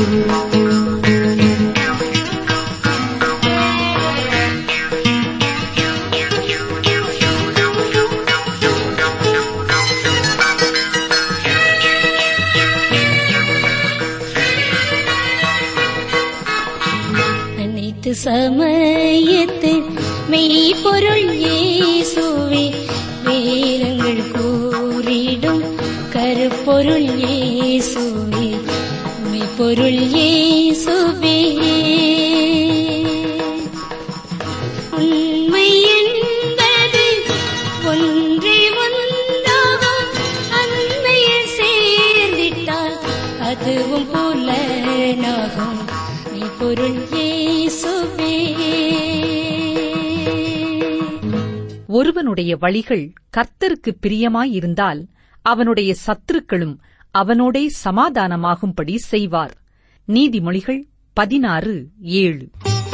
அனைத்து சமயத்து மெய்ப்பொருள் இயேசுவே வேதங்கள் கூறிடும் கருப்பொருள் இயேசுவே மெய்ப்பொருள் இயேசுவே உண்மை என்பது ஒன்றே ஒன்றாகும் அன்மையில் சேர்ந்திட்டால் அதுவும் புலனாகும் மெய்ப்பொருள் இயேசுவே ஒருவனுடைய வழிகள் கர்த்தருக்கு பிரியமாயிருந்தால் அவனுடைய சத்துருக்களும் அவனோடே சமாதானமாகும்படி செய்வார் நீதிமொழிகள் பதினாறு ஏழு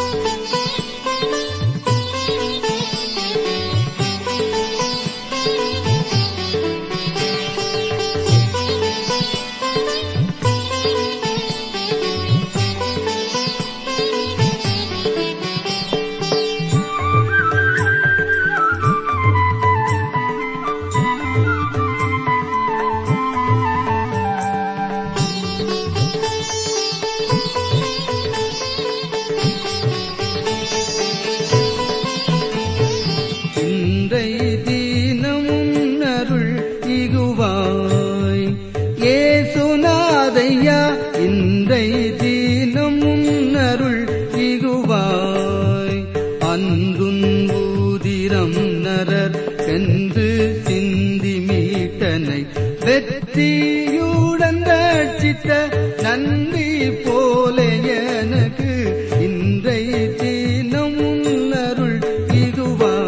இன்றை தீனமும் அருள் இகுவாய் ஏசுநாதையா இன்றை தீனமும் அருள் இகுவாய் அன்றும் ஊதிரம் நரர் சென்று சிந்தி மீட்டனை வெற்றியுடன் ரட்சித்த நன்றி போல எனக்கு இன்றை தீனமும் அருள் இகுவாய்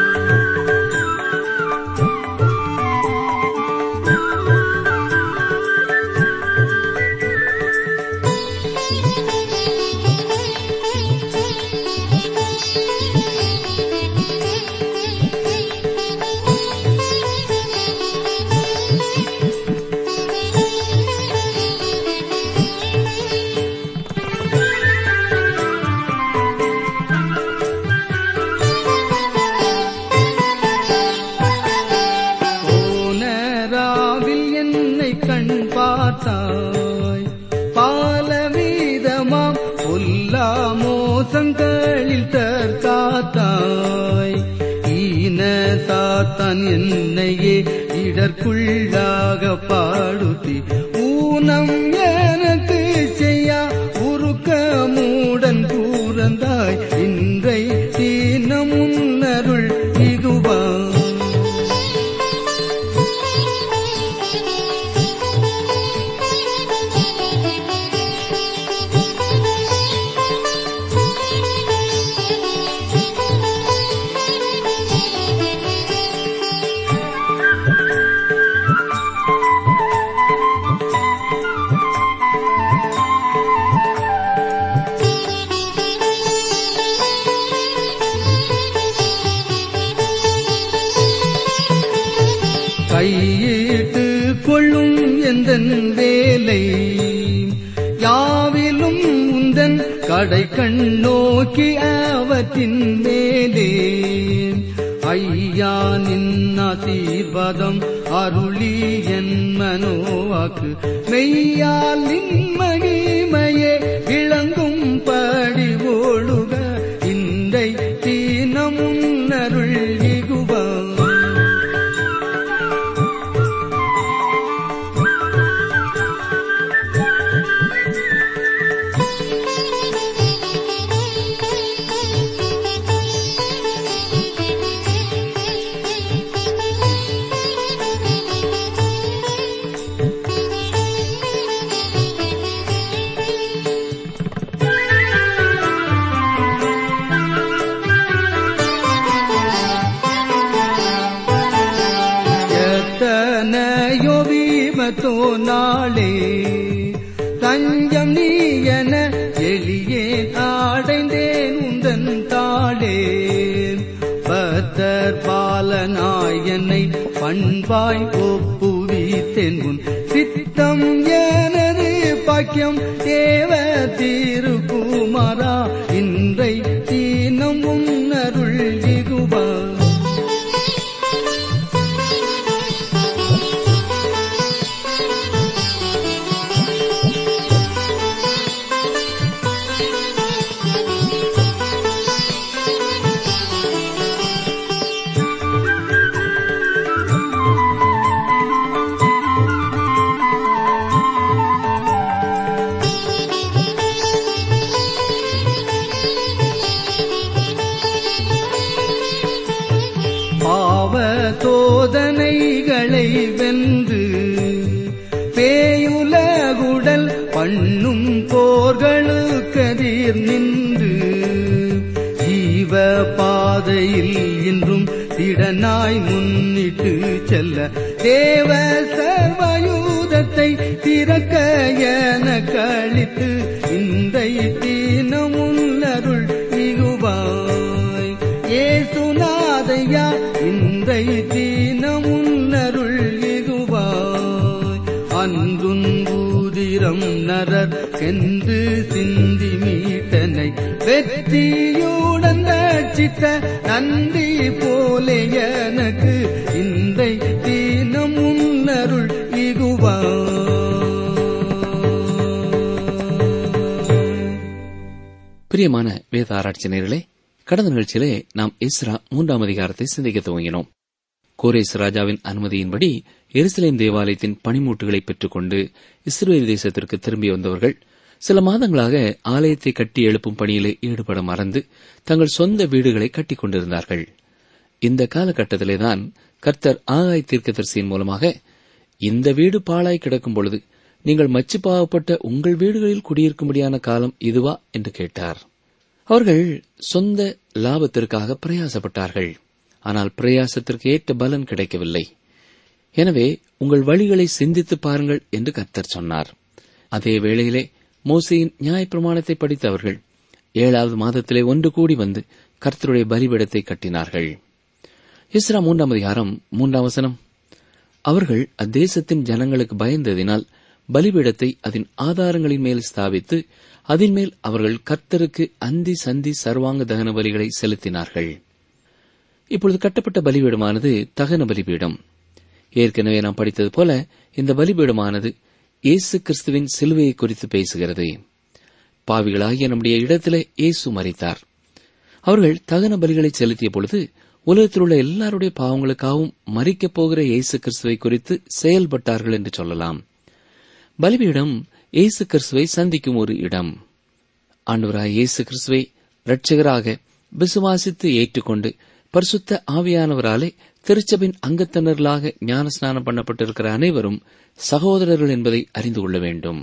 போனராவில் என்னை கண் பார்த்தாய் பாலவீதமாம் பொல்லா மோசங்களில் தற்காத்தாய் ஈன சாத்தான் என்னையே இடர்க்குள்ளாக பாடுத்தி ஊனம் எனக்கு செய்யா உருக்க மூடன் கூறந்தாய் இன்றை தீனமுன் அருள் இகுவா கையிட்டு கொள்ளும் எந்தன் வேலை யாவிலும் உந்தன் கடை கண் நோக்கி அவற்றின் மேலே ஐயா நின் ஆசீர்வாதம் அருளி என் மனோவாக்கு மெய்யால் நின் மகிமையே விளங்கும் படி ஓடுக இன்றை தீனமும் அருள் இகுவா எத்தனையோ வீமத்தோ நாளே தஞ்சம் நீ என எளியே அடைந்தேன் உந்தன் தாளே பத்தர் பாலனாய் என்னை பண்பாய் ஒப்புவித்தேன் உன் சித்தம் எனது பகை பாக்கியம் தேவ திருக்குமாரா இன்றை தீனம் உன்னருள் இகுவா பாவ சோதனைகளை வென்று பேயுலகுடல் பண்ணும் போர்களுக்கதிர் நின்று ஜீவ பாதையில் இன்றும் திடனாய் முன்னிட்டு செல்ல தேவ சர்வயூதத்தை திறக்க என கழித்து இன்றை தீனமுள்ளருள் மிகுவாய் ஏசுநாதையா இன்றை தீனமுன்னருள் இகுவாய் அன்றும் பூதிரம் நரர் சென்று சிந்தி மீட்டனை வெற்றியுடன் ரட்சித்த நன்றி போலே எனக்கு இன்றை தீனம் உன்னருள் இகுவாய் பிரியமான வேத ஆராய்ச்சி நேர்களே கடந்த நிகழ்ச்சியிலே நாம் இஸ்ரா மூன்றாம் அதிகாரத்தை சிந்திக்க துவங்கினோம் கோரேஸ் ராஜாவின் அனுமதியின்படி எருசலேம் தேவாலயத்தின் பணிமூட்டுகளை பெற்றுக்கொண்டு இஸ்ரேல் தேசத்திற்கு திரும்பி வந்தவர்கள் சில மாதங்களாக ஆலயத்தை கட்டி எழுப்பும் பணியிலே ஈடுபட மறந்து தங்கள் சொந்த வீடுகளை கட்டிக் கொண்டிருந்தார்கள் இந்த காலகட்டத்திலேதான் கர்த்தர் ஆகாய் தீர்க்கதரிசியின் மூலமாக இந்த வீடு பாழாய் கிடக்கும் பொழுது நீங்கள் மச்சு பாவப்பட்ட உங்கள் வீடுகளில் குடியிருக்கும்படியான காலம் இதுவா என்று கேட்டார் அவர்கள் சொந்த லாபத்திற்காக பிரயாசப்பட்டார்கள் ஆனால் பிரயாசத்திற்கு ஏற்ற பலன் கிடைக்கவில்லை எனவே உங்கள் வழிகளை சிந்தித்து பாருங்கள் என்று கர்த்தர் சொன்னார் அதே வேளையிலே மோசையின் நியாயப்பிரமாணத்தை படித்த அவர்கள் ஏழாவது மாதத்திலே ஒன்று கூடி வந்து கர்த்தருடைய பலிபீடத்தை கட்டினார்கள் இஸ்ரா மூன்றாம் அதிகாரம் மூன்றாம் வசனம் அவர்கள் அத்தேசத்தின் ஜனங்களுக்கு பயந்ததினால் பலிபீடத்தை அதன் ஆதாரங்களின் மேல் ஸ்தாபித்து அதன் மேல் அவர்கள் கர்த்தருக்கு அந்தி சந்தி சர்வாங்க தகன பலிகளை செலுத்தினார்கள் இப்பொழுது கட்டப்பட்ட பலிபீடமானது தகன பலிபீடம் ஏற்கனவே நாம் படித்தது போல இந்த பலிபீடமானது இயேசு கிறிஸ்துவின் சிலுவையை குறித்து பேசுகிறது பாவிகளாகிய நம்முடைய இடத்திலே இயேசு மறித்தார் அவர்கள் தகன பலிகளை செலுத்திய பொழுது உலகத்தில் உள்ள எல்லாருடைய பாவங்களுக்காகவும் மறிக்கப் போகிற இயேசு கிறிஸ்துவை குறித்து செயல்பட்டார்கள் என்று சொல்லலாம் பலிபீடம் இயேசு கிறிஸ்துவை சந்திக்கும் ஒரு இடம் ஆண்டவராய் இயேசு கிறிஸ்துவை இரட்சகராக விசுவாசித்து ஏற்றுக்கொண்டு பரிசுத்த ஆவியானவராலே திருச்சபின் அங்கத்தினர்களாக ஞானஸ்நானம் பண்ணப்பட்டிருக்கிற அனைவரும் சகோதரர்கள் என்பதை அறிந்து கொள்ள வேண்டும்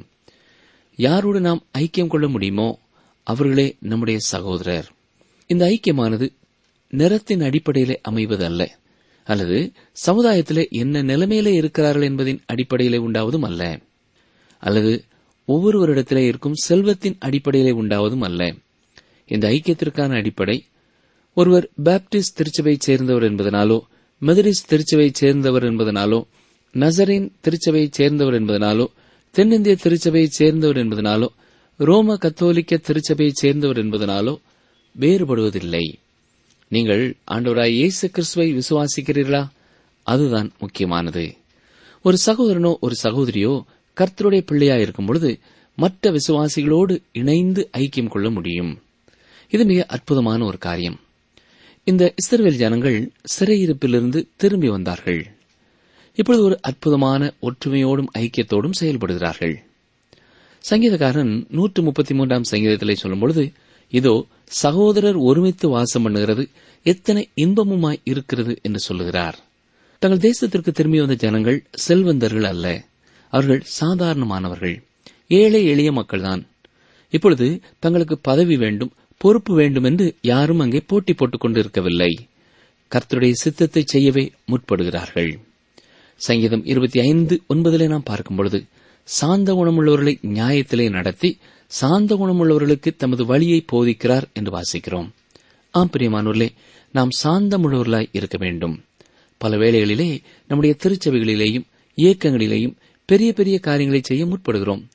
யாரோடு நாம் ஐக்கியம் கொள்ள முடியுமோ அவர்களே நம்முடைய சகோதரர் இந்த ஐக்கியமானது நிறத்தின் அடிப்படையிலே அமைவதல்ல அல்லது சமுதாயத்திலே என்ன நிலைமையிலே இருக்கிறார்கள் என்பதின் அடிப்படையிலே உண்டாவதும் அல்ல அல்லது ஒவ்வொருவரிடத்திலே இருக்கும் செல்வத்தின் அடிப்படையிலே உண்டாவதும் அல்ல இந்த ஐக்கியத்திற்கான அடிப்படை ஒருவர் பாப்டிஸ்ட் திருச்சபையைச் சேர்ந்தவர் என்பதனாலோ மெதரிஸ்ட் திருச்சபையைச் சேர்ந்தவர் என்பதனாலோ நசரின் திருச்சபையைச் சேர்ந்தவர் என்பதனாலோ தென்னிந்திய திருச்சபையைச் சேர்ந்தவர் என்பதனாலோ ரோம கத்தோலிக்க திருச்சபையைச் சேர்ந்தவர் என்பதனாலோ வேறுபடுவதில்லை நீங்கள் ஆண்டவராய் இயேசு கிறிஸ்துவை விசுவாசிக்கிறீர்களா அதுதான் முக்கியமானது ஒரு சகோதரனோ ஒரு சகோதரியோ கர்த்தருடைய பிள்ளையா இருக்கும் பொழுது மற்ற விசுவாசிகளோடு இணைந்து ஐக்கியம் கொள்ள முடியும் இது மிக அற்புதமான ஒரு காரியம் இந்த இஸ்ரவேல் ஜனங்கள் சிறையிருப்பிலிருந்து திரும்பி வந்தார்கள் இப்பொழுது ஒரு அற்புதமான ஒற்றுமையோடும் ஐக்கியத்தோடும் செயல்படுகிறார்கள் சங்கீதக்காரன் நூற்று முப்பத்தி மூன்றாம் சங்கீதத்திலே சொல்லும் பொழுது இதோ சகோதரர் ஒருமித்து வாசம் பண்ணுகிறது எத்தனை இன்பமுமாய் இருக்கிறது என்று சொல்லுகிறார் தங்கள் தேசத்திற்கு திரும்பி வந்த ஜனங்கள் செல்வந்தர்கள் அல்ல அவர்கள் சாதாரணமானவர்கள் ஏழை எளிய மக்கள்தான் இப்பொழுது தங்களுக்கு பதவி வேண்டும் பொறுப்பு வேண்டும் என்று யாரும் அங்கே போட்டி போட்டுக் கொண்டிருக்கவில்லை கர்த்தருடைய சித்தத்தை செய்யவே முற்படுகிறார்கள் சங்கீதம் இருபத்தி ஐந்து ஒன்பதிலே நாம் பார்க்கும் பொழுது சாந்த குணமுள்ளவர்களை நியாயத்திலே நடத்தி சாந்த குணமுள்ளவர்களுக்கு தமது வழியை போதிக்கிறார் என்று வாசிக்கிறோம் ஆம் பிரியமானூர்களே நாம் சாந்தமுள்ளவர்களாய் இருக்க வேண்டும் பல வேளைகளிலே நம்முடைய திருச்சபைகளிலேயும் இயக்கங்களிலேயும் பெரிய பெரிய காரியங்களை செய்ய முற்படுகிறோம்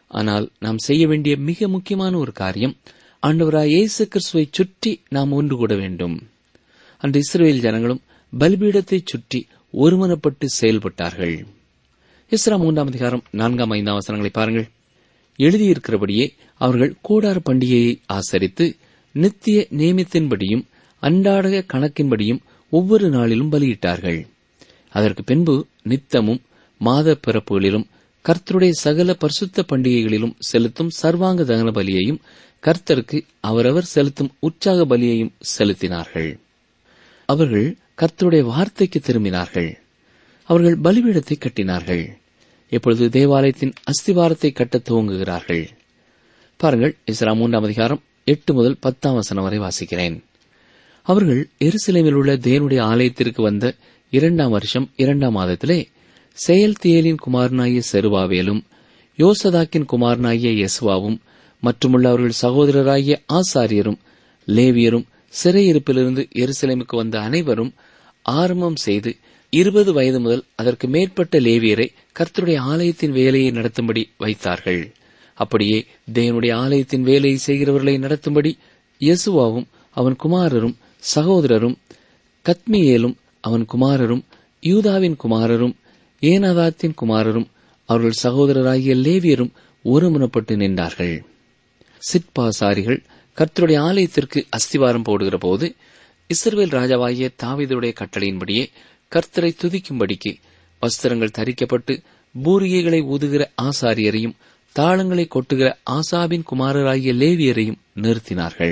ஆனால் நாம் செய்ய வேண்டிய மிக முக்கியமான ஒரு காரியம் ஆண்டவராய் இயேசு கிறிஸ்துவை சுற்றி நாம் ஒன்று கூட வேண்டும் அன்று இஸ்ரேல் ஜனங்களும் பலிபீடத்தைச் சுற்றி ஒருமனப்பட்டு செயல்பட்டார்கள் இஸ்ரா மூன்றாம் அதிகாரம் நான்காம் ஐந்தாம் வசனங்களை பாருங்கள் எழுதியிருக்கிறபடியே அவர்கள் கூடார பண்டிகையை ஆசரித்து நித்திய நியமித்தின்படியும் அன்றாட கணக்கின்படியும் ஒவ்வொரு நாளிலும் பலியிட்டார்கள் அதற்கு பின்பு நித்தமும் மாத பிறப்புகளிலும் கர்த்தருடைய சகல பரிசுத்த பண்டிகைகளிலும் செலுத்தும் சர்வாங்க தகன பலியையும் கர்த்தருக்கு அவரவர் செலுத்தும் உற்சாக பலியையும் செலுத்தினார்கள் அவர்கள் கர்த்தருடைய வார்த்தைக்கு திரும்பினார்கள் அவர்கள் பலிபீடத்தை கட்டினார்கள் இப்பொழுது தேவாலயத்தின் அஸ்திவாரத்தை கட்டத் துவங்குகிறார்கள் பாருங்கள் இஸ்ரா மூன்றாம் அதிகாரம் எட்டு முதல் பத்தாம் வசனம் வரை வாசிக்கிறேன் அவர்கள் எருசலேமில் உள்ள தேவனுடைய ஆலயத்திற்கு வந்த இரண்டாம் வருஷம் இரண்டாம் மாதத்திலே செயல்தியலின் குமாரனாகிய செருவாவேலும் யோசதாக்கின் குமாரனாகிய யெசுவாவும் மற்றுமுள்ள அவர்கள் சகோதரராகிய ஆசாரியரும் லேவியரும் சிறையிருப்பிலிருந்து எருசலேமுக்கு வந்த அனைவரும் ஆரம்பம் செய்து இருபது வயது முதல் அதற்கு மேற்பட்ட லேவியரை கர்த்தருடைய ஆலயத்தின் வேலையை நடத்தும்படி வைத்தார்கள் அப்படியே தேவனுடைய ஆலயத்தின் வேலையை செய்கிறவர்களை நடத்தும்படி யெசுவாவும் அவன் குமாரரும் சகோதரரும் கத்மியேலும் அவன் குமாரரும் யூதாவின் குமாரரும் ஏனாதாத்தின் குமாரரும் அவர்கள் சகோதரராகிய லேவியரும் ஒருமுனப்பட்டு நின்றார்கள் சிற்பாசாரிகள் கர்த்தருடைய ஆலயத்திற்கு அஸ்திவாரம் போடுகிற போது இஸ்ரவேல் ராஜாவாகிய தாவீதுடைய கட்டளையின்படியே கர்த்தரை துதிக்கும்படிக்கு வஸ்திரங்கள் தரிக்கப்பட்டு பூரிகைகளை ஊதுகிற ஆசாரியரையும் தாளங்களை கொட்டுகிற ஆசாபின் குமாரராகிய லேவியரையும் நிறுத்தினார்கள்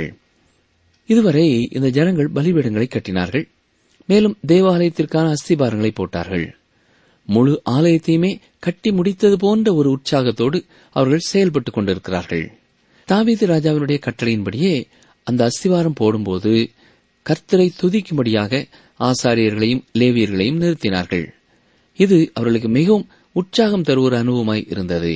இதுவரை இந்த ஜனங்கள் பலிபீடங்களை கட்டினார்கள் மேலும் தேவாலயத்திற்கான அஸ்திபாரங்களை போட்டார்கள் முழு ஆலயத்தையுமே கட்டி முடித்தது போன்ற ஒரு உற்சாகத்தோடு அவர்கள் செயல்பட்டுக் கொண்டிருக்கிறார்கள் தாவீது ராஜாவினுடைய கட்டளையின்படியே அந்த அஸ்திவாரம் போடும்போது கர்த்தரை துதிக்கும்படியாக ஆசாரியர்களையும் லேவியர்களையும் நிறுத்தினார்கள் இது அவர்களுக்கு மிகவும் உற்சாகம் தரும் ஒரு அனுபவமாய் இருந்தது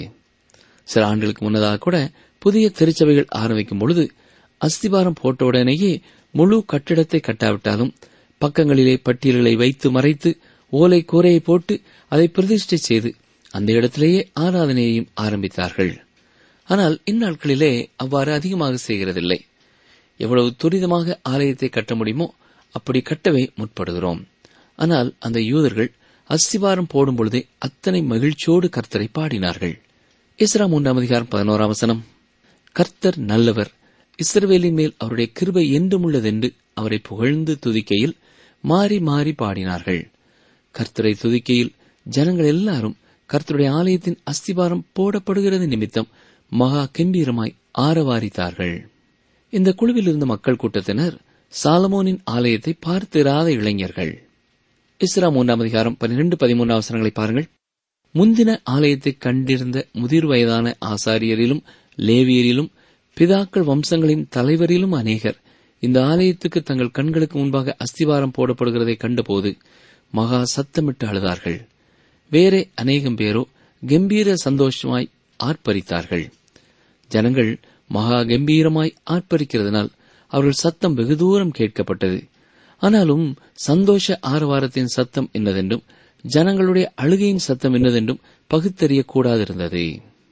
சில ஆண்டுகளுக்கு முன்னதாக கூட புதிய திருச்சபைகள் ஆரம்பிக்கும் பொழுது அஸ்திபாரம் போட்டவுடனேயே முழு கட்டிடத்தை கட்டாவிட்டாலும் பக்கங்களிலே பட்டியல்களை வைத்து மறைத்து ஓலை கூரையை போட்டு அதை பிரதிஷ்டை செய்து அந்த இடத்திலேயே ஆராதனையையும் ஆரம்பித்தார்கள் ஆனால் இந்நாட்களிலே அவ்வாறு அதிகமாக செய்கிறதில்லை எவ்வளவு துரிதமாக ஆலயத்தை கட்ட முடியுமோ அப்படி கட்டவே முற்படுகிறோம் ஆனால் அந்த யூதர்கள் அஸ்திவாரம் போடும் பொழுதே அத்தனை மகிழ்ச்சியோடு கர்த்தரை பாடினார்கள் இஸ்ரா மூன்றாம் அதிகாரம் பதினோராம் வசனம் கர்த்தர் நல்லவர் இஸ்ரவேலின் மேல் அவருடைய கிருபை என்றும் உள்ளதென்று அவரை புகழ்ந்து துதிக்கையில் மாறி மாறி பாடினார்கள் கர்த்தரை துதிக்கையில் ஜனங்கள் எல்லாரும் கர்த்தருடைய ஆலயத்தின் அஸ்திபாரம் போடப்படுகிறது நிமித்தம் மகா கம்பீரமாய் ஆரவாரித்தார்கள் இந்த குழுவில் இருந்த மக்கள் கூட்டத்தினர் சாலமோனின் ஆலயத்தை பார்த்திராத இளைஞர்கள் இஸ்ரா மூன்றாம் அதிகாரம் பன்னிரண்டு பதிமூன்று அவசரங்களை பாருங்கள் முந்தின ஆலயத்தை கண்டிருந்த முதிர் வயதான ஆசாரியரிலும் லேவியரிலும் பிதாக்கள் வம்சங்களின் தலைவரிலும் அநேகர் இந்த ஆலயத்துக்கு தங்கள் கண்களுக்கு முன்பாக அஸ்திவாரம் போடப்படுகிறதை கண்டபோது மகா சத்தமிட்டு அழுதார்கள் வேறே அநேகம் பேரோ கம்பீர சந்தோஷமாய் ஆர்ப்பரித்தார்கள் ஜனங்கள் மகா கம்பீரமாய் ஆர்ப்பரிக்கிறதுனால் அவர்கள் சத்தம் வெகு தூரம் கேட்கப்பட்டது ஆனாலும் சந்தோஷ ஆரவாரத்தின் சத்தம் என்னதென்றும் ஜனங்களுடைய அழுகையின் சத்தம் என்னதென்றும் பகுத்தறியக் கூடாதிருந்தது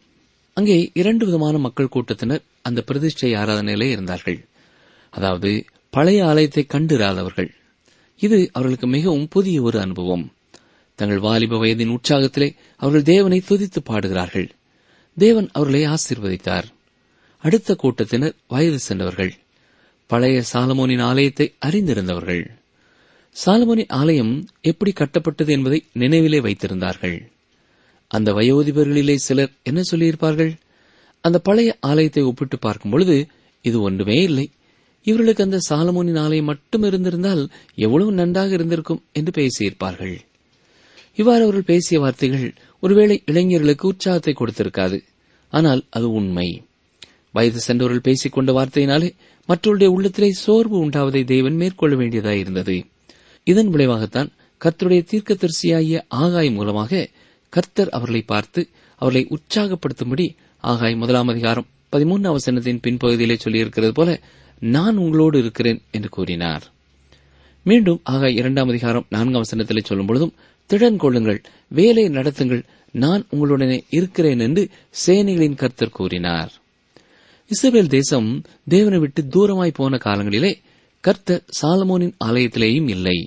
அங்கே இரண்டு விதமான மக்கள் கூட்டத்தினர் அந்த பிரதிஷ்டை ஆராதனையிலே இருந்தார்கள் அதாவது பழைய ஆலயத்தை கண்டிராதவர்கள் இது அவர்களுக்கு மிகவும் புதிய ஒரு அனுபவம் தங்கள் வாலிப வயதின் உற்சாகத்திலே அவர்கள் தேவனை துதித்து பாடுகிறார்கள் தேவன் அவர்களை ஆசீர்வதித்தார் அடுத்த கூட்டத்தினர் வயது சென்றவர்கள் பழைய சாலமோனின் ஆலயத்தை அறிந்திருந்தவர்கள் சாலமோனின் ஆலயம் எப்படி கட்டப்பட்டது என்பதை நினைவிலே வைத்திருந்தார்கள் அந்த வயோதிபர்களிலே சிலர் என்ன சொல்லியிருப்பார்கள் அந்த பழைய ஆலயத்தை ஒப்பிட்டு பார்க்கும் பொழுது இது ஒன்றுமே இல்லை இவர்களுக்கு அந்த சாலமோனின் ஆலயம் மட்டும் இருந்திருந்தால் எவ்வளவு நன்றாக இருந்திருக்கும் என்று பேசியிருப்பார்கள் இவ்வாறு அவர்கள் பேசிய வார்த்தைகள் ஒருவேளை இளைஞர்களுக்கு உற்சாகத்தை கொடுத்திருக்காது ஆனால் அது உண்மை வயது சென்றவர்கள் பேசிக் கொண்ட வார்த்தையினாலே மற்றவருடைய உள்ளத்திலே சோர்வு உண்டாவதை தேவன் மேற்கொள்ள வேண்டியதாயிருந்தது இதன் விளைவாகத்தான் கர்த்தருடைய தீர்க்கதரிசியாகிய ஆகாய் மூலமாக கர்த்தர் அவர்களை பார்த்து அவர்களை உற்சாகப்படுத்தும்படி ஆகாய் முதலாம் அதிகாரம் பதிமூன்றாம் வசனத்தின் பின்பகுதியிலே சொல்லியிருக்கிறது போல நான் உங்களோடு இருக்கிறேன் என்று கூறினார் மீண்டும் ஆகாய் இரண்டாம் அதிகாரம் நான்காம் வசனத்திலே சொல்லும் பொழுதும் திடன் கொள்ளுங்கள் வேலை நடத்துங்கள் நான் உங்களுடனே இருக்கிறேன் என்று சேனைகளின் கர்த்தர் கூறினார் இஸ்ரவேல் தேசம் தேவனை விட்டு தூரமாய் போன காலங்களிலே கர்த்தர் சாலமோனின் ஆலயத்திலேயும் இல்லை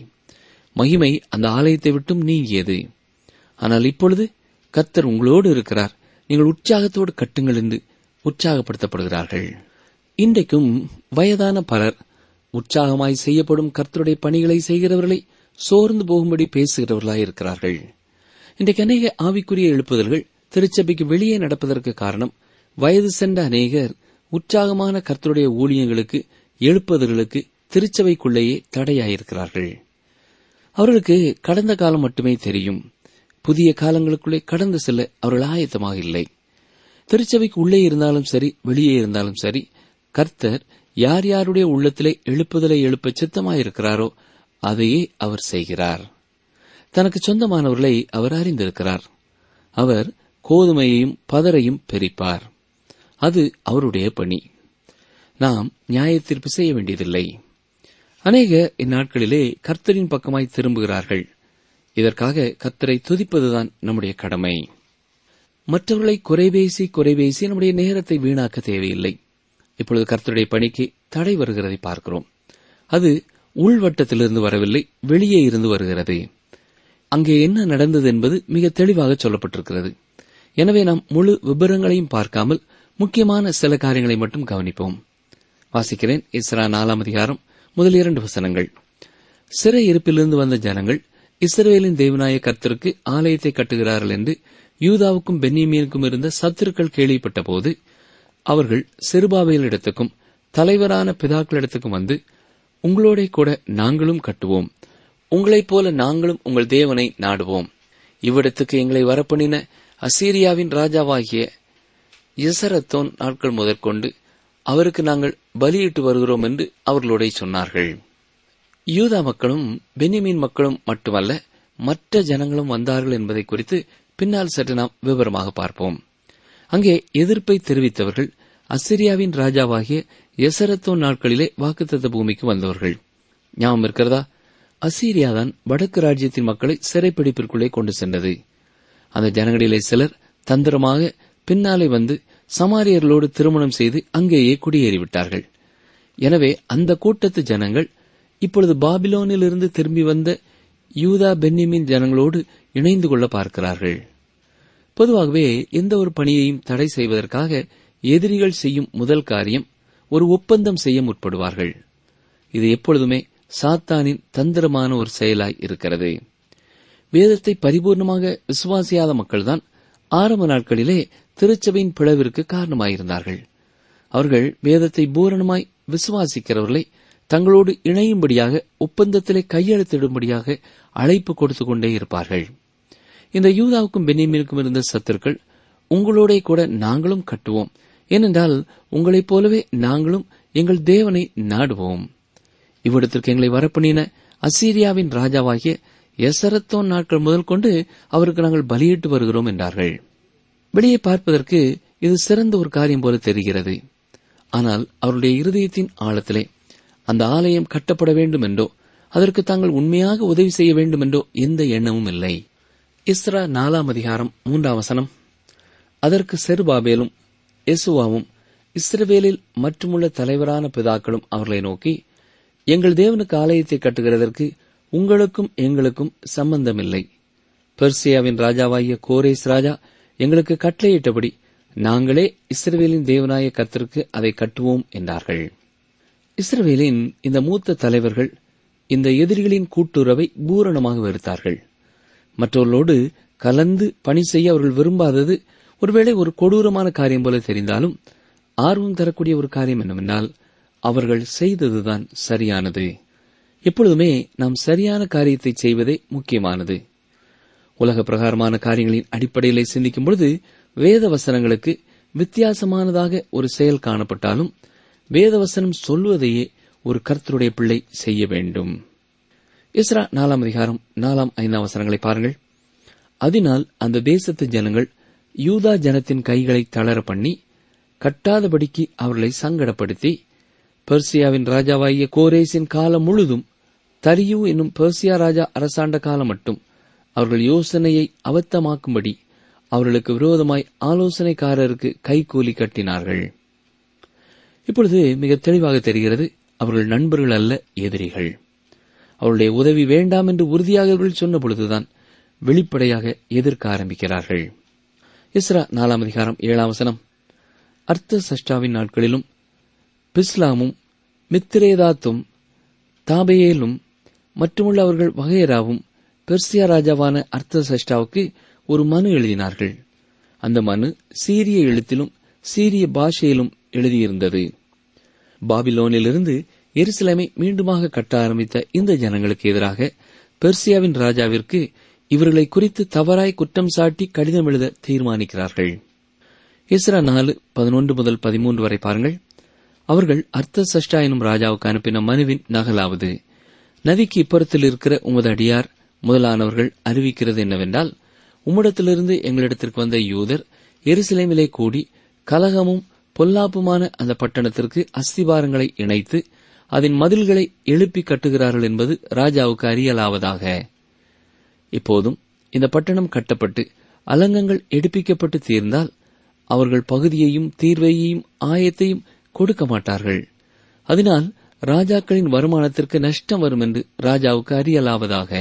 மகிமை அந்த ஆலயத்தை விட்டும் நீங்கியது ஆனால் இப்பொழுது கர்த்தர் உங்களோடு இருக்கிறார் நீங்கள் உற்சாகத்தோடு கட்டுங்கள் என்று உற்சாகப்படுத்தப்படுகிறார்கள் இன்றைக்கும் வயதான பலர் உற்சாகமாய் செய்யப்படும் கர்த்தருடைய பணிகளை செய்கிறவர்களை சோர்ந்து போகும்படி பேசுகிறவர்களாய் இருக்கிறார்கள் இன்றைக்கு அநேக ஆவிக்குரிய எழுப்புதல்கள் திருச்சபைக்கு வெளியே நடப்பதற்கு காரணம் வயது சென்ற அநேகர் உற்சாகமான கர்த்தருடைய ஊழியங்களுக்கு எழுப்புதல்களுக்கு திருச்சபைக்குள்ளேயே தடையாயிருக்கிறார்கள் அவர்களுக்கு கடந்த காலம் மட்டுமே தெரியும் புதிய காலங்களுக்குள்ளே கடந்து செல்ல அவர்கள் ஆயத்தமாக இல்லை திருச்சபைக்கு உள்ளே இருந்தாலும் சரி வெளியே இருந்தாலும் சரி கர்த்தர் யார் யாருடைய உள்ளத்திலே எழுப்புதலை எழுப்ப சித்தமாயிருக்கிறாரோ அதையே அவர் செய்கிறார் தனக்கு சொந்தமானவர்களை அவர் அறிந்திருக்கிறார் அவர் கோதுமையையும் பதரையும் பிரிப்பார் அது அவருடைய பணி நாம் நியாயத்தீர்ப்பு செய்ய வேண்டியதில்லை அநேக இந்நாட்களிலே கர்த்தரின் பக்கமாய் திரும்புகிறார்கள் இதற்காக கர்த்தரை துதிப்பதுதான் நம்முடைய கடமை மற்றவர்களை குறைபேசி குறைபேசி நம்முடைய நேரத்தை வீணாக்க தேவையில்லை இப்பொழுது கர்த்தருடைய பணிக்கு தடை வருகிறதை பார்க்கிறோம் அது உள்வட்டத்திலிருந்து வரவில்லை வெளியே இருந்து வருகிறது அங்கே என்ன நடந்தது என்பது மிக தெளிவாக சொல்லப்பட்டிருக்கிறது எனவே நாம் முழு விபரங்களையும் பார்க்காமல் முக்கியமான சில காரியங்களை மட்டும் கவனிப்போம் வாசிக்கிறேன் இஸ்ரா நாலாம் அதிகாரம் முதல் இரண்டு வசனங்கள் சிறை இருப்பிலிருந்து வந்த ஜனங்கள் இஸ்ரவேலின் தேவனாய கர்த்தருக்கு ஆலயத்தை கட்டுகிறார்கள் என்று யூதாவுக்கும் பென்னிமீனுக்கும் இருந்த சத்துருக்கள் கேள்விப்பட்ட போது அவர்கள் செருபாவேலிடத்துக்கும் தலைவரான பிதாக்களிடத்துக்கும் வந்து உங்களோட கூட நாங்களும் கட்டுவோம் உங்களைப் போல நாங்களும் உங்கள் தேவனை நாடுவோம் இவ்விடத்துக்கு எங்களை வரப்பண்ணின அசீரியாவின் ராஜாவாகிய இசரத்தோன் நாட்கள் முதற்கொண்டு அவருக்கு நாங்கள் பலியிட்டு வருகிறோம் என்று அவர்களோட சொன்னார்கள் யூதா மக்களும் பென்னிமீன் மக்களும் மட்டுமல்ல மற்ற ஜனங்களும் வந்தார்கள் என்பதை குறித்து பின்னால் சற்று நாம் விவரமாக பார்ப்போம் அங்கே எதிர்ப்பை தெரிவித்தவர்கள் அசிரியாவின் ராஜாவாகிய எசரத்தோ நாட்களிலே வாக்குத்தத்த பூமிக்கு வந்தவர்கள் ஞாபகம் இருக்கிறதா அசீரியாதான் வடக்கு ராஜ்யத்தின் மக்களை சிறைப்பிடிப்பிற்குள்ளே கொண்டு சென்றது அந்த ஜனங்களிலே சிலர் தந்திரமாக பின்னாலே வந்து சமாரியர்களோடு திருமணம் செய்து அங்கேயே குடியேறிவிட்டார்கள் எனவே அந்த கூட்டத்து ஜனங்கள் இப்பொழுது பாபிலோனிலிருந்து திரும்பி வந்த யூதா பென்னிமின் ஜனங்களோடு இணைந்து கொள்ள பார்க்கிறார்கள் பொதுவாகவே எந்த ஒரு பணியையும் தடை செய்வதற்காக எதிரிகள் செய்யும் முதல் காரியம் ஒரு ஒப்பந்தம் செய்ய முற்படுவார்கள் இது எப்பொழுதுமே சாத்தானின் தந்திரமான ஒரு செயலாய் இருக்கிறது வேதத்தை பரிபூர்ணமாக விசுவாசியாத மக்கள்தான் ஆரம்ப நாட்களிலே திருச்சபையின் பிளவிற்கு காரணமாயிருந்தார்கள் அவர்கள் வேதத்தை பூரணமாய் விசுவாசிக்கிறவர்களை தங்களோடு இணையும்படியாக ஒப்பந்தத்திலே கையெழுத்திடும்படியாக அழைப்பு கொடுத்து கொண்டே இருப்பார்கள் இந்த யூதாவுக்கும் பென்னிமீனுக்கும் இருந்த சத்துருக்கள் உங்களோட கூட நாங்களும் கட்டுவோம் ஏனென்றால் உங்களைப் போலவே நாங்களும் எங்கள் தேவனை நாடுவோம் இவ்விடத்திற்கு எங்களை வரப்பண்ணின அசீரியாவின் ராஜாவாகிய எசரத்தோன் நாட்கள் முதல் கொண்டு அவருக்கு நாங்கள் பலியிட்டு வருகிறோம் என்றார்கள் வெளியே பார்ப்பதற்கு இது சிறந்த ஒரு காரியம் போல தெரிகிறது ஆனால் அவருடைய இருதயத்தின் ஆழத்திலே அந்த ஆலயம் கட்டப்பட வேண்டும் என்றோ அதற்கு தாங்கள் உண்மையாக உதவி செய்ய வேண்டும் என்றோ எந்த எண்ணமும் இல்லை இஸ்ரா நாலாம் அதிகாரம் மூன்றாம் வசனம் அதற்கு செருபாபேலும் எசுவாவும் இஸ்ரவேலில் மற்றுமுள்ள தலைவரான பிதாக்களும் அவர்களை நோக்கி எங்கள் தேவனுக்கு ஆலயத்தை கட்டுகிறதற்கு உங்களுக்கும் எங்களுக்கும் சம்பந்தமில்லை பெர்சியாவின் ராஜாவாகிய கோரேஸ் ராஜா எங்களுக்கு கட்டளையிட்டபடி நாங்களே இஸ்ரவேலின் தேவனாய கத்திற்கு அதை கட்டுவோம் என்றார்கள் இஸ்ரவேலின் இந்த மூத்த தலைவர்கள் இந்த எதிரிகளின் கூட்டுறவை பூரணமாக வெறுத்தார்கள் மற்றவர்களோடு கலந்து பணி செய்ய அவர்கள் விரும்பாதது ஒருவேளை ஒரு கொடூரமான காரியம் போல தெரிந்தாலும் ஆர்வம் தரக்கூடிய ஒரு காரியம் என்னவென்றால் அவர்கள் செய்ததுதான் சரியானது எப்பொழுதுமே நாம் சரியான காரியத்தை செய்வதே முக்கியமானது உலக பிரகாரமான காரியங்களின் அடிப்படையிலே சிந்திக்கும் பொழுது வேத வசனங்களுக்கு வித்தியாசமானதாக ஒரு செயல் காணப்பட்டாலும் வேதவசனம் சொல்வதையே ஒரு கர்த்தருடைய பிள்ளை செய்ய வேண்டும் இஸ்ரா நாலாம் அதிகாரம் நாலாம் ஐந்தாம் வசனங்களை பாருங்கள் அதனால் அந்த தேசத்து ஜனங்கள் யூதா ஜனத்தின் கைகளை தளர பண்ணி கட்டாதபடிக்கு அவர்களை சங்கடப்படுத்தி பெர்சியாவின் ராஜாவாகிய கோரேசின் காலம் முழுதும் தரியு என்னும் பெர்சியா ராஜா அரசாண்ட காலம் மட்டும் அவர்கள் யோசனையை அவத்தமாக்கும்படி அவர்களுக்கு விரோதமாய் ஆலோசனைக்காரருக்கு கைகூலி கட்டினார்கள் இப்பொழுது மிக தெளிவாக தெரிகிறது அவர்கள் நண்பர்கள் அல்ல எதிரிகள் அவருடைய உதவி வேண்டாம் என்று உறுதியாக அவர்கள் சொன்ன பொழுதுதான் வெளிப்படையாக எதிர்க்க ஆரம்பிக்கிறார்கள் இஸ்ரா நாலாம் அதிகாரம் ஏழாம் வசனம் அர்த்த சஷ்டாவின் நாட்களிலும் பிஸ்லாமும் மித்திரேதாத்தும் தாபேயேலும் மற்றுமுள்ள அவர்கள் வகையராவும் பெர்சியா ராஜாவான அர்த்த சஷ்டாவுக்கு ஒரு மனு எழுதினார்கள் அந்த மனு சீரிய எழுத்திலும் சீரிய பாஷையிலும் எழுதியிருந்தது பாபிலோனிலிருந்து எருசலேமை மீண்டுமாக கட்ட ஆரம்பித்த இந்த ஜனங்களுக்கு எதிராக பெர்சியாவின் ராஜாவிற்கு இவர்களை குறித்து தவறாய் குற்றம் சாட்டி கடிதம் எழுத தீர்மானிக்கிறார்கள் இஸ்ரா நாலு பதினொன்று முதல் பதிமூன்று வரை பாருங்கள் அவர்கள் அர்த்த சஷ்டா எனும் ராஜாவுக்கு அனுப்பின மனுவின் நகலாவது நதிக்கு இப்புறத்தில் இருக்கிற உமது அடியார் முதலானவர்கள் அறிவிக்கிறது என்னவென்றால் உம்மிடத்திலிருந்து எங்களிடத்திற்கு வந்த யூதர் எருசலேமிலே கூடி கலகமும் பொல்லாப்புமான அந்த பட்டணத்திற்கு அஸ்திபாரங்களை இணைத்து அதன் மதில்களை எழுப்பி கட்டுகிறார்கள் என்பது ராஜாவுக்கு அறியலாவதாக இப்போதும் இந்த பட்டணம் கட்டப்பட்டு அலங்கங்கள் எடுப்பிக்கப்பட்டு தீர்ந்தால் அவர்கள் பகுதியையும் தீர்வையையும் ஆயத்தையும் கொடுக்க மாட்டார்கள் அதனால் ராஜாக்களின் வருமானத்திற்கு நஷ்டம் வரும் என்று ராஜாவுக்கு அறியலாவதாக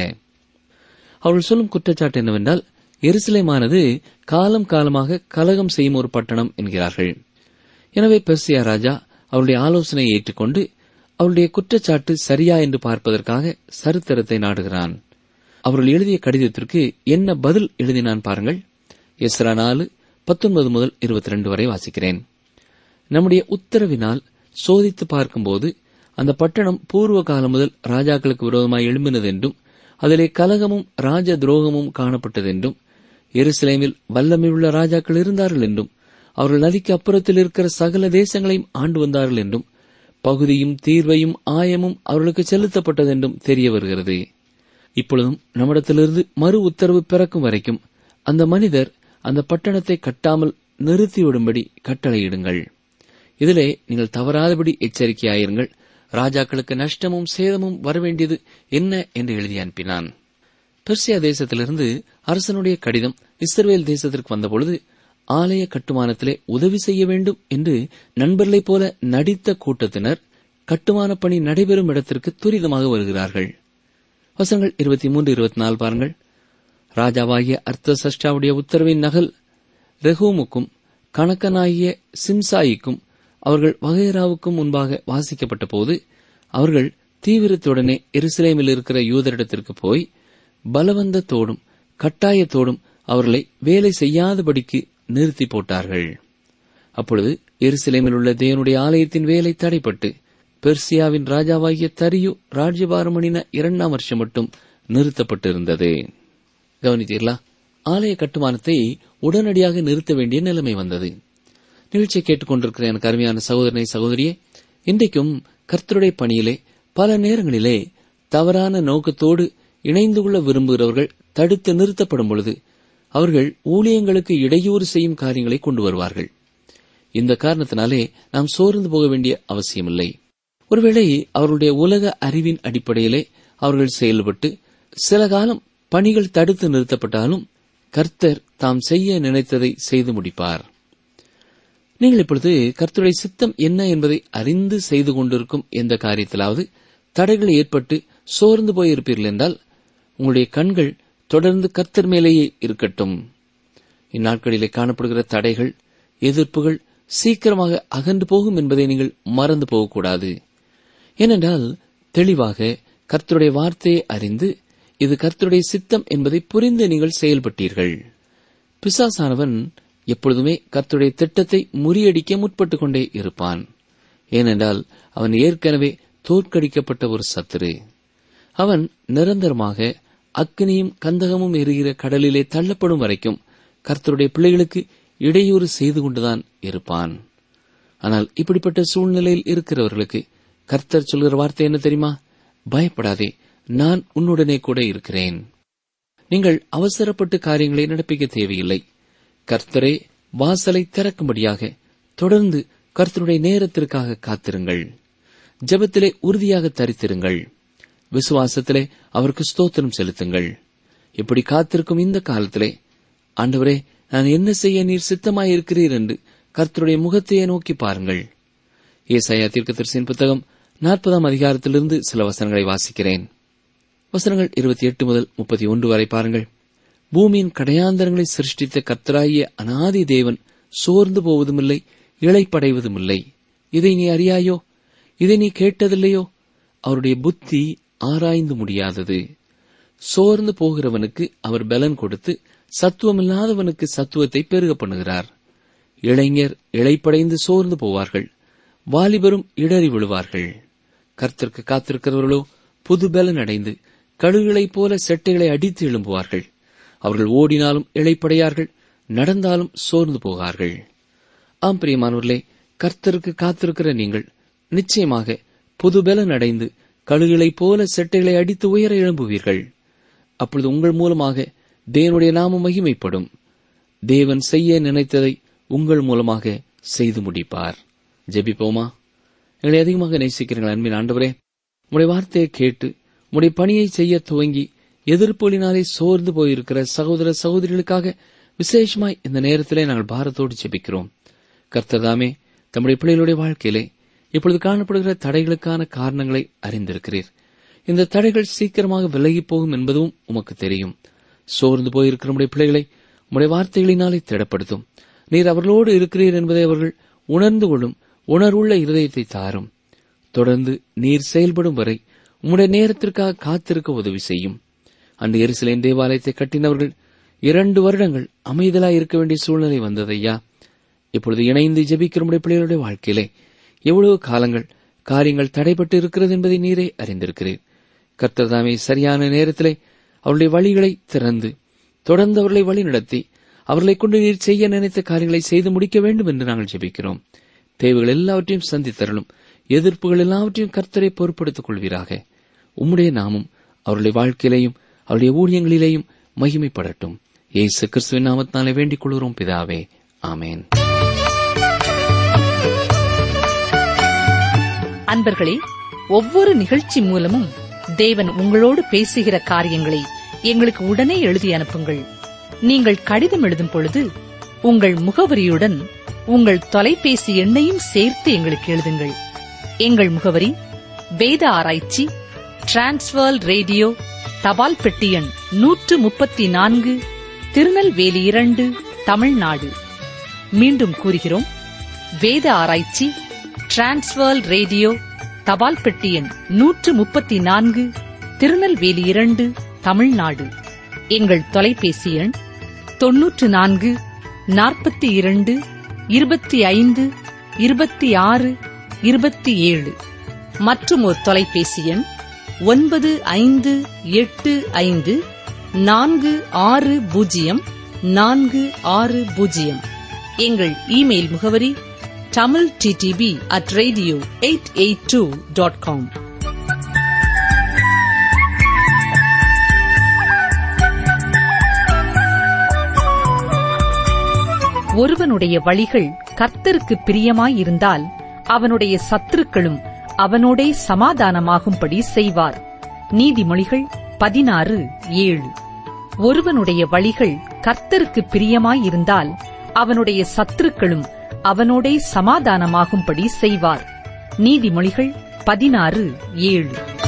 அவர்கள் சொல்லும் குற்றச்சாட்டு என்னவென்றால் எருசலேமானது காலம் காலமாக கலகம் செய்யும் ஒரு பட்டணம் என்கிறார்கள் எனவே பெர்சியா ராஜா அவருடைய ஆலோசனையை ஏற்றுக்கொண்டு அவருடைய குற்றச்சாட்டு சரியா என்று பார்ப்பதற்காக சரித்திரத்தை நாடுகிறான் அவர்கள் எழுதிய கடிதத்திற்கு என்ன பதில் எழுதினான் பாருங்கள் எஸ்ரா நாலு பத்தொன்பது முதல் இருபத்தி ரெண்டு வரை வாசிக்கிறேன் நம்முடைய உத்தரவினால் சோதித்து பார்க்கும்போது அந்த பட்டணம் பூர்வ காலம் முதல் ராஜாக்களுக்கு விரோதமாய் எழும்பினதென்றும் அதிலே கலகமும் ராஜ துரோகமும் காணப்பட்டதென்றும் எருசலேமில் வல்லமையுள்ள ராஜாக்கள் இருந்தார்கள் என்றும் அவர்கள் நதிக்கு அப்புறத்தில் இருக்கிற சகல தேசங்களையும் ஆண்டு வந்தார்கள் என்றும் பகுதியும் தீர்வையும் ஆயமும் அவர்களுக்கு செலுத்தப்பட்டதென்றும் தெரிய வருகிறது இப்பொழுதும் நம்மிடத்திலிருந்து மறு உத்தரவு பிறக்கும் வரைக்கும் அந்த மனிதர் அந்த பட்டணத்தை கட்டாமல் நிறுத்திவிடும்படி கட்டளையிடுங்கள் இதிலே நீங்கள் தவறாதபடி எச்சரிக்கையாயிருங்கள் ராஜாக்களுக்கு நஷ்டமும் சேதமும் வரவேண்டியது என்ன என்று எழுதி அனுப்பினான் பெர்சியா தேசத்திலிருந்து அரசனுடைய கடிதம் இஸ்ரவேல் தேசத்திற்கு வந்தபொழுது ஆலய கட்டுமானத்திலே உதவி செய்ய வேண்டும் என்று நண்பர்களைப் போல நடித்த கூட்டத்தினர் கட்டுமான பணி நடைபெறும் இடத்திற்கு துரிதமாக வருகிறார்கள் வசனங்கள் இருபத்தி மூன்று இருபத்தி நாலு பாருங்கள் ராஜாவாகிய அர்த்த சஷ்டாவுடைய உத்தரவின் நகல் ரெஹூமுக்கும் கணக்கனாகிய சிம்சாயிக்கும் அவர்கள் வகைராவுக்கும் முன்பாக வாசிக்கப்பட்ட போது அவர்கள் தீவிரத்துடனே எருசலேமில் இருக்கிற யூதரிடத்திற்கு போய் பலவந்தத்தோடும் கட்டாயத்தோடும் அவர்களை வேலை செய்யாதபடிக்கு நிறுத்தி போட்டார்கள் அப்பொழுது எருசலேமில் உள்ள தேவனுடைய ஆலயத்தின் வேலை தடைப்பட்டு பெர்சியாவின் ராஜாவாகிய தரியு ராஜ்யபாரமணின இரண்டாம் வருஷம் மட்டும் நிறுத்தப்பட்டிருந்தது கவனித்தீர்களா ஆலய கட்டுமானத்தை உடனடியாக நிறுத்த வேண்டிய நிலைமை வந்தது நிகழ்ச்சியை கேட்டுக்கொண்டிருக்கிற எனக்கு அருமையான சகோதரனை சகோதரியே இன்றைக்கும் கர்த்தருடைய பணியிலே பல நேரங்களிலே தவறான நோக்கத்தோடு இணைந்து கொள்ள விரும்புகிறவர்கள் தடுத்து நிறுத்தப்படும் பொழுது அவர்கள் ஊழியங்களுக்கு இடையூறு செய்யும் காரியங்களை கொண்டு வருவார்கள் இந்த காரணத்தினாலே நாம் சோர்ந்து போக வேண்டிய அவசியமில்லை ஒருவேளை அவர்களுடைய உலக அறிவின் அடிப்படையிலே அவர்கள் செயல்பட்டு சில காலம் பணிகள் தடுத்து நிறுத்தப்பட்டாலும் கர்த்தர் தாம் செய்ய நினைத்ததை செய்து முடிப்பார் நீங்கள் இப்பொழுது கர்த்தருடைய சித்தம் என்ன என்பதை அறிந்து செய்து கொண்டிருக்கும் எந்த காரியத்திலாவது தடைகள் ஏற்பட்டு சோர்ந்து போயிருப்பீர்கள் என்றால் உங்களுடைய கண்கள் தொடர்ந்து கர்த்தர் மேலேயே இருக்கட்டும் இந்நாட்களிலே காணப்படுகிற தடைகள் எதிர்ப்புகள் சீக்கிரமாக அகன்று போகும் என்பதை நீங்கள் மறந்து போகக்கூடாது ஏனென்றால் தெளிவாக கர்த்தருடைய வார்த்தையை அறிந்து இது கர்த்தருடைய சித்தம் என்பதை புரிந்து நீங்கள் செயல்பட்டீர்கள் பிசாசானவன் எப்பொழுதுமே கர்த்தருடைய திட்டத்தை முறியடிக்க முற்பட்டுக் கொண்டே இருப்பான் ஏனென்றால் அவன் ஏற்கனவே தோற்கடிக்கப்பட்ட ஒரு சத்துரு அவன் நிரந்தரமாக அக்னியும் கந்தகமும் எரிகிற கடலிலே தள்ளப்படும் வரைக்கும் கர்த்தருடைய பிள்ளைகளுக்கு இடையூறு செய்து கொண்டுதான் இருப்பான் ஆனால் இப்படிப்பட்ட சூழ்நிலையில் இருக்கிறவர்களுக்கு கர்த்தர் சொல்கிற வார்த்தை என்ன தெரியுமா பயப்படாதே நான் உன்னுடனே கூட இருக்கிறேன் நீங்கள் அவசரப்பட்டு காரியங்களை நடப்பிக்க தேவையில்லை கர்த்தரே வாசலை திறக்கும்படியாக தொடர்ந்து கர்த்தருடைய நேரத்திற்காக காத்திருங்கள் ஜெபத்திலே உறுதியாக தரித்திருங்கள் விசுவாசத்திலே அவருக்கு ஸ்தோத்திரம் செலுத்துங்கள் இப்படி காத்திருக்கும் இந்த காலத்திலே ஆண்டவரே நான் என்ன செய்ய நீர் சித்தமாயிருக்கிறீர் என்று கர்த்தருடைய முகத்தையே நோக்கி பாருங்கள் ஏசாயா தீர்க்கதரிசியின் புத்தகம் நாற்பதாம் அதிகாரத்திலிருந்து சில வசனங்களை வாசிக்கிறேன் வசனங்கள் இருபத்தி எட்டு முதல் முப்பத்தி ஒன்று வரை பாருங்கள் பூமியின் கடையாந்தரங்களை சிருஷ்டித்த கர்த்தராகிய அனாதி தேவன் சோர்ந்து போவதுமில்லை இழைப்படைவதுமில்லை இதை நீ அறியாயோ இதை நீ கேட்டதில்லையோ அவருடைய புத்தி ஆராய்ந்து முடியாதது சோர்ந்து போகிறவனுக்கு அவர் பலன் கொடுத்து சத்துவமில்லாதவனுக்கு சத்துவத்தை பெருக பண்ணுகிறார் இளைஞர் இழைப்படைந்து சோர்ந்து போவார்கள் வாலிபரும் இடறி விழுவார்கள் கர்த்தருக்கு காத்திருக்கிறவர்களோ புது பலன் அடைந்து கழுகுகளைப் போல செட்டைகளை அடித்து எழும்புவார்கள் அவர்கள் ஓடினாலும் இழைப்படையார்கள் நடந்தாலும் சோர்ந்து போகார்கள் ஆம் பிரியமானவர்களே கர்த்தருக்கு காத்திருக்கிற நீங்கள் நிச்சயமாக புது பலன் அடைந்து கழுகுகளைப் போல செட்டைகளை அடித்து உயர எழும்புவீர்கள் அப்பொழுது உங்கள் மூலமாக தேவனுடைய நாமம் மகிமைப்படும் தேவன் செய்ய நினைத்ததை உங்கள் மூலமாக செய்து முடிப்பார் ஜெபிப்போமா எங்களை அதிகமாக நேசிக்கிறீர்கள் அன்பின் ஆண்டவரே உடைய வார்த்தையை கேட்டு உடைய பணியை செய்ய துவங்கி எதிர்ப்புகளினாலே சோர்ந்து போயிருக்கிற சகோதர சகோதரிகளுக்காக விசேஷமாய் இந்த நேரத்திலே நாங்கள் பாரத்தோடு ஜெபிக்கிறோம் கர்த்ததாமே தம்முடைய பிள்ளைகளுடைய வாழ்க்கையிலே இப்பொழுது காணப்படுகிற தடைகளுக்கான காரணங்களை அறிந்திருக்கிறீர் இந்த தடைகள் சீக்கிரமாக விலகி போகும் என்பதும் உமக்கு தெரியும் சோர்ந்து போயிருக்கிற நம்முடைய பிள்ளைகளை உம்முடைய வார்த்தைகளினாலே திடப்படுத்தும் நீர் அவர்களோடு இருக்கிறீர் என்பதை அவர்கள் உணர்ந்து கொள்ளும் உணர்வுள்ள இருதயத்தை தாரும் தொடர்ந்து நீர் செயல்படும் வரை உம்முடைய நேரத்திற்காக காத்திருக்க உதவி செய்யும் அன்று எருசலேம் தேவாலயத்தை கட்டினவர்கள் இரண்டு வருடங்கள் அமைதலாய் இருக்க வேண்டிய சூழ்நிலை வந்ததையா இப்பொழுது இணைந்து ஜெபிக்கிற நம்முடைய பிள்ளைகளுடைய வாழ்க்கையிலே எவ்வளவு காலங்கள் காரியங்கள் தடைபட்டு இருக்கிறது என்பதை நீரே அறிந்திருக்கிறீர் கர்த்தர் தாமே சரியான நேரத்திலே அவருடைய வழிகளை திறந்து தொடர்ந்து அவர்களை வழிநடத்தி அவர்களை கொண்டு நீர் செய்ய நினைத்த காரியங்களை செய்து முடிக்க வேண்டும் என்று நாங்கள் ஜெபிக்கிறோம் தேவைகள் எல்லாவற்றையும் சந்தித்தரலும் எதிர்ப்புகள் எல்லாவற்றையும் கர்த்தரை பொறுப்படுத்திக் கொள்வீராக உம்முடைய நாமும் அவருடைய வாழ்க்கையிலேயும் அவருடைய ஊழியங்களிலேயும் மகிமைப்படட்டும் ஏசு கிறிஸ்துவின் நாமத்தினாலே வேண்டிக் கொள்கிறோம் பிதாவே ஆமேன் அன்பர்களே ஒவ்வொரு நிகழ்ச்சி மூலமும் தேவன் உங்களோடு பேசுகிற காரியங்களை எங்களுக்கு உடனே எழுதி அனுப்புங்கள் நீங்கள் கடிதம் எழுதும் பொழுது உங்கள் முகவரியுடன் உங்கள் தொலைபேசி எண்ணையும் சேர்த்து எங்களுக்கு எழுதுங்கள் எங்கள் முகவரி வேத ஆராய்ச்சி டிரான்ஸ்வர் ரேடியோ தபால் பெட்டி எண் நூற்று முப்பத்தி நான்கு திருநெல்வேலி இரண்டு தமிழ்நாடு மீண்டும் கூறுகிறோம் வேத ஆராய்ச்சி டிரான்ஸ்வர் ரேடியோ தபால் பெட்டி எண் நூற்று முப்பத்தி நான்கு திருநெல்வேலி இரண்டு தமிழ்நாடு எங்கள் தொலைபேசி எண் தொன்னூற்று நான்கு நாற்பத்தி இரண்டு இருபத்தி ஐந்து இருபத்தி ஆறு இருபத்தி ஏழு மற்றும் ஒரு தொலைபேசி எண் ஒன்பது ஐந்து எட்டு ஐந்து நான்கு ஆறு பூஜ்ஜியம் நான்கு ஆறு பூஜ்ஜியம் எங்கள் இமெயில் முகவரி Tamil DTP at radio eight eight two dot com ஒருவனுடைய வழிகள் கர்த்தருக்கு பிரியமாயிருந்தால் அவனுடைய சத்துருக்களும் அவனோடே சமாதானமாகும்படி செய்வார் நீதிமொழிகள் பதினாறு ஏழு ஒருவனுடைய வழிகள் கர்த்தருக்கு பிரியமாயிருந்தால் அவனுடைய சத்துருக்களும் அவனோடே சமாதானமாகும்படி செய்வார் நீதிமொழிகள் பதினாறு ஏழு